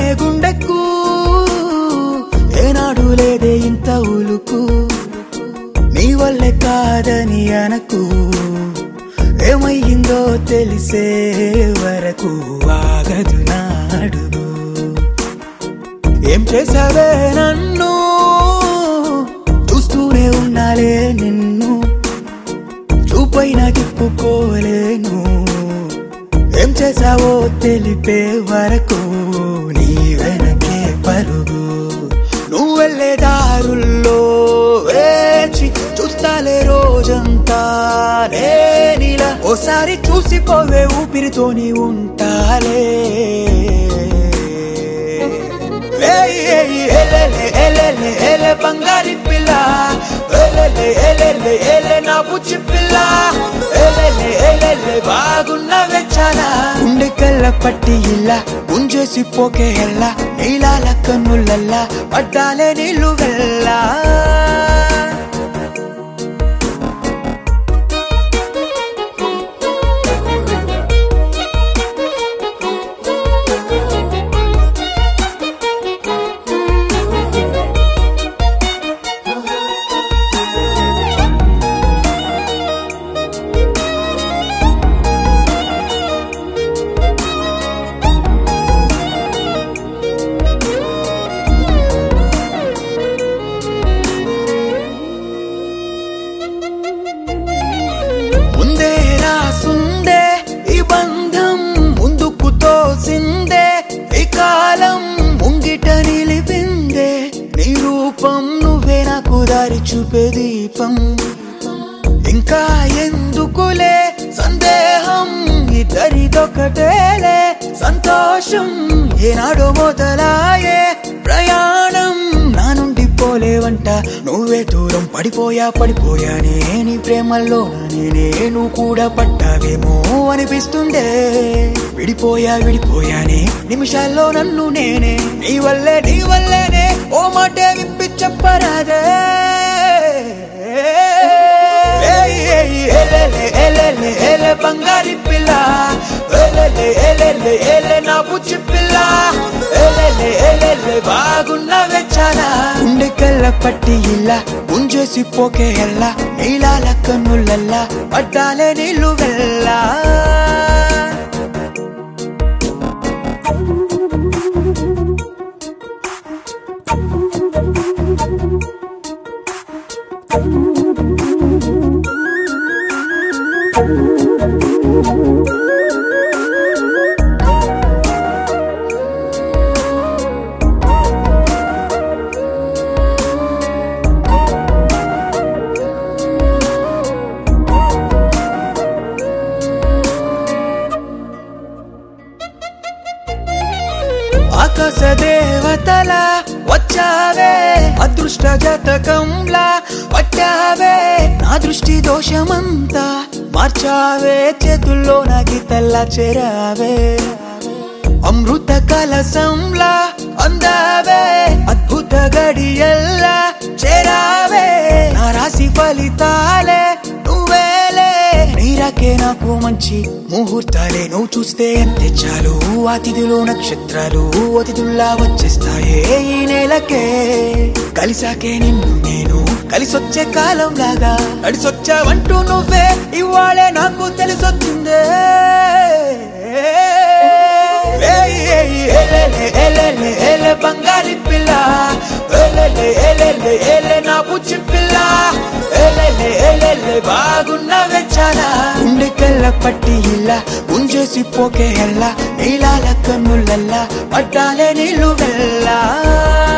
గుండెకు ఏనాడు లేదే ఇంత ఉలుకు నీ వల్లే కాదని అనకు ఏమయ్యిందో తెలిసే వరకు ఆగదు నాడుగు ఏం చేసావే నన్ను చూస్తూనే ఉన్నాలే నిన్ను చూపైన తిప్పుకోలేను ఏం చేసావో తెలిపే వరకు నీ వెనకే పరుగు నువ్వు వెళ్ళే దారుల్లో వేచి చూస్తాలే రోజంతా నేనిలా ఓసారి చూసిపోవే ఊపిరితోని ఉంటాలే ఏయ్ ఏయ్ ఎలెలే ఎలెలే ఎలె బంగారి పిల్ల ఎలెలే ఎలెలే ఎలె నా బుచ్చి పిల్ల ఎలెలే ఎలెలే బాగున్నవే చాలా గుండెకల్ల పట్టి ఇల్ల గుంజేసి పోకే ఎల్ల నీలాల కన్నులల్ల పడ్డాలే నీళ్ళు వెళ్ళా ముందే రాసుందే ఈ బంధం ముందుకు తోసిందే ఈ కాలం ముంగిట నిలిపిందే నీ రూపం నువ్వే నాకు దారి చూపే దీపం ఇంకా ఎందుకులే సందేహం ఇద్దరిదొకటేలే సంతోషం ఏనాడో మొదలాయే ప్రయాణం నా నుండి పోలేవంట నువ్వే దూరం పడిపోయా పడిపోయానే నీ ప్రేమల్లో నేనే నువ్వు కూడా పట్టావేమో అనిపిస్తుందే విడిపోయా విడిపోయానే నిమిషాల్లో నన్ను నేనే నీ వల్లే నీ వల్లేనే ఓ మాటే విప్పి చెప్పరాదే ఏయ్ ఏయ్ ఎలెలే ఎలెలే ఎలె బంగారి పిల్ల ఎలెలే ఎలెలే ఎలె నా బుచ్చి పిల్ల ఎలెలే ఎలెలే బాగున్నవే చాలా గుండెకల్ల పట్టి ఇల్ల గుంజేసి పోకే ఎల్ల నీలాల కన్నులల్ల పడ్డాలే నీళ్ళు వెళ్ళా ఆకాశ దేవతల వచ్చావే అదృష్ట జతకంలా పట్టావే నా దృష్టి దోషమంతా మార్చావే చేతుల్లో నా గీతల్లా చేరావే అమృత కలసంలా అందావే అద్భుత గడియల్లా చేరావే నా రాశి ఫలితాలే నువ్వేలే నీరాకే నాకు మంచి ముహూర్తాలే నువ్వు చూస్తే అంతే చాలు అతిథులు నక్షత్రాలు అతిథుల్లా వచ్చేస్తాయే ఈ నెలకే కలిసాకే నిన్ను నేను కలిసొచ్చే కాలం లాగా నడిసొచ్చావంటూ నువ్వే ఇవాళే నాకు తెలిసొచ్చిందే ఏయ్ ఏయ్ ఎలెలే ఎలెలే ఎలె బంగారి పిల్ల ఎలెలే ఎలెలే ఎలె నా బుచ్చి పిల్ల ఎలెలే ఎలెలే బాగున్నవే చాలా గుండెకల్ల పట్టి ఇల్ల గుంజేసి పోకే ఎల్ల నీలాల కన్నులల్ల పడ్డాలే నీళ్ళు వెళ్ళా